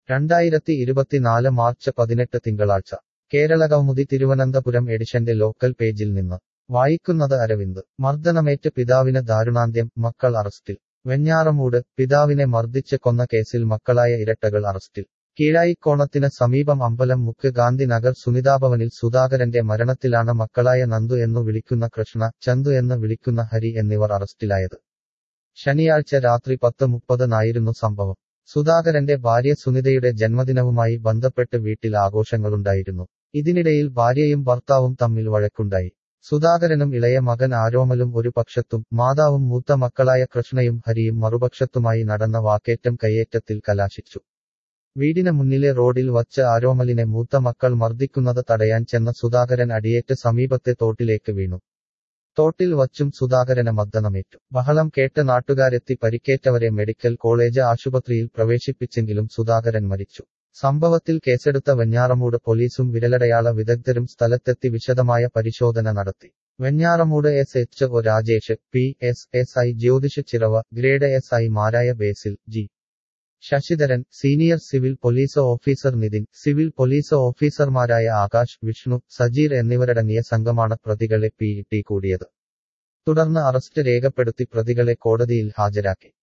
രണ്ടായിരത്തി ഇരുപത്തിനാല് മാർച്ച് പതിനെട്ട് തിങ്കളാഴ്ച കേരള കൗമുദി തിരുവനന്തപുരം എഡിഷന്റെ ലോക്കൽ പേജിൽ നിന്ന് വായിക്കുന്നത് അരവിന്ദ് മർദ്ദനമേറ്റ് പിതാവിന് ദാരുണാന്ത്യം മക്കൾ അറസ്റ്റിൽ വെഞ്ഞാറമൂട് പിതാവിനെ മർദ്ദിച്ച് കൊന്ന കേസിൽ മക്കളായ ഇരട്ടകൾ അറസ്റ്റിൽ കീഴായിക്കോണത്തിന് സമീപം അമ്പലം മുക്ക് ഗാന്ധി നഗർ സുനിതാഭവനിൽ സുധാകരന്റെ മരണത്തിലാണ് മക്കളായ നന്ദു എന്നു വിളിക്കുന്ന കൃഷ്ണ ചന്തു എന്ന് വിളിക്കുന്ന ഹരി എന്നിവർ അറസ്റ്റിലായത് ശനിയാഴ്ച രാത്രി പത്ത് മുപ്പതിനായിരുന്നു സംഭവം സുധാകരന്റെ ഭാര്യ സുനിതയുടെ ജന്മദിനവുമായി ബന്ധപ്പെട്ട് വീട്ടിൽ ആഘോഷങ്ങളുണ്ടായിരുന്നു ഇതിനിടയിൽ ഭാര്യയും ഭർത്താവും തമ്മിൽ വഴക്കുണ്ടായി സുധാകരനും ഇളയ മകൻ ആരോമലും ഒരു പക്ഷത്തും മാതാവും മൂത്ത മക്കളായ കൃഷ്ണയും ഹരിയും മറുപക്ഷത്തുമായി നടന്ന വാക്കേറ്റം കയ്യേറ്റത്തിൽ കലാശിച്ചു വീടിന് മുന്നിലെ റോഡിൽ വച്ച് ആരോമലിനെ മൂത്ത മക്കൾ മർദ്ദിക്കുന്നത് തടയാൻ ചെന്ന സുധാകരൻ അടിയേറ്റ് സമീപത്തെ തോട്ടിലേക്ക് വീണു തോട്ടിൽ വച്ചും സുധാകരന് മർദ്ദനമേറ്റു ബഹളം കേട്ട് നാട്ടുകാരെത്തി പരിക്കേറ്റവരെ മെഡിക്കൽ കോളേജ് ആശുപത്രിയിൽ പ്രവേശിപ്പിച്ചെങ്കിലും സുധാകരൻ മരിച്ചു സംഭവത്തിൽ കേസെടുത്ത വെഞ്ഞാറമൂട് പോലീസും വിരലടയാള വിദഗ്ധരും സ്ഥലത്തെത്തി വിശദമായ പരിശോധന നടത്തി Venjaramoodu S H O Rajesh P S S I Jyothish Chirava grade S I മാരായ Basil G Sasidharan senior civil police officer Nithin civil police ഓഫീസർമാരായ ആകാശ് വിഷ്ണു സജീർ എന്നിവരടങ്ങിയ സംഘമാണ് പ്രതികളെ പിഇടി കൂടിയത് തുടർന്ന് അറസ്റ്റ് രേഖപ്പെടുത്തി പ്രതികളെ കോടതിയിൽ ഹാജരാക്കി